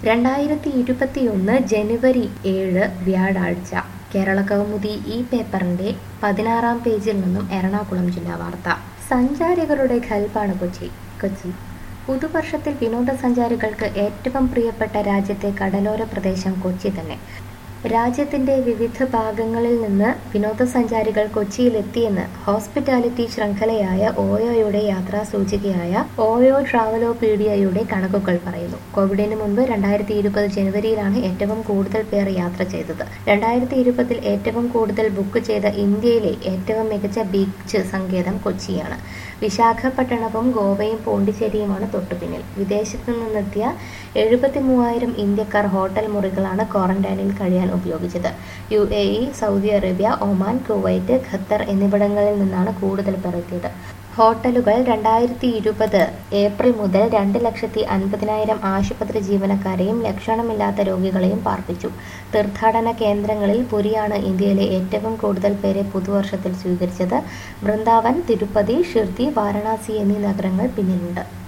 രണ്ടായിരത്തി ഇരുപത്തിയൊന്ന് ജനുവരി ഏഴ് വ്യാഴാഴ്ച കേരള കൗമുദി ഈ പേപ്പറിന്റെ പതിനാറാം പേജിൽ നിന്നും എറണാകുളം ജില്ലാ വാർത്ത സഞ്ചാരികളുടെ ഖൽബാണ് കൊച്ചി കൊച്ചി പുതുവർഷത്തിൽ വിനോദസഞ്ചാരികൾക്ക് ഏറ്റവും പ്രിയപ്പെട്ട രാജ്യത്തെ കടലോര പ്രദേശം കൊച്ചി തന്നെ രാജ്യത്തിന്റെ വിവിധ ഭാഗങ്ങളിൽ നിന്ന് വിനോദസഞ്ചാരികൾ കൊച്ചിയിലെത്തിയെന്ന് ഹോസ്പിറ്റാലിറ്റി ശൃംഖലയായ ഓയോയുടെ യാത്രാ സൂചികയായ ഓയോ ട്രാവലോപീഡിയയുടെ കണക്കുകൾ പറയുന്നു കോവിഡിന് മുൻപ് രണ്ടായിരത്തി ഇരുപത് ജനുവരിയിലാണ് ഏറ്റവും കൂടുതൽ പേർ യാത്ര ചെയ്തത് രണ്ടായിരത്തി ഇരുപതിൽ ഏറ്റവും കൂടുതൽ ബുക്ക് ചെയ്ത ഇന്ത്യയിലെ ഏറ്റവും മികച്ച ബീച്ച് സങ്കേതം കൊച്ചിയാണ് വിശാഖപട്ടണവും ഗോവയും പോണ്ടിച്ചേരിയുമാണ് തൊട്ടുപിന്നിൽ വിദേശത്തു നിന്നെത്തിയ എഴുപത്തി മൂവായിരം ഇന്ത്യക്കാർ ഹോട്ടൽ മുറികളാണ് ക്വാറന്റൈനിൽ കഴിയാൻ ഉപയോഗിച്ചത് U A E Saudi Arabia Oman Kuwait Qatar എന്നിവിടങ്ങളിൽ നിന്നാണ് കൂടുതൽ പേർ എത്തിയത് ഹോട്ടലുകൾ രണ്ടായിരത്തി ഇരുപത് ഏപ്രിൽ മുതൽ രണ്ട് ലക്ഷത്തി അൻപതിനായിരം ആശുപത്രി ജീവനക്കാരെയും ലക്ഷണമില്ലാത്ത രോഗികളെയും പാർപ്പിച്ചു തീർത്ഥാടന കേന്ദ്രങ്ങളിൽ പുരിയാണ് ഇന്ത്യയിലെ ഏറ്റവും കൂടുതൽ പേരെ പുതുവർഷത്തിൽ സ്വീകരിച്ചത് വൃന്ദാവൻ തിരുപ്പതി ഷിർദി വാരണാസി എന്നീ നഗരങ്ങൾ പിന്നിലുണ്ട്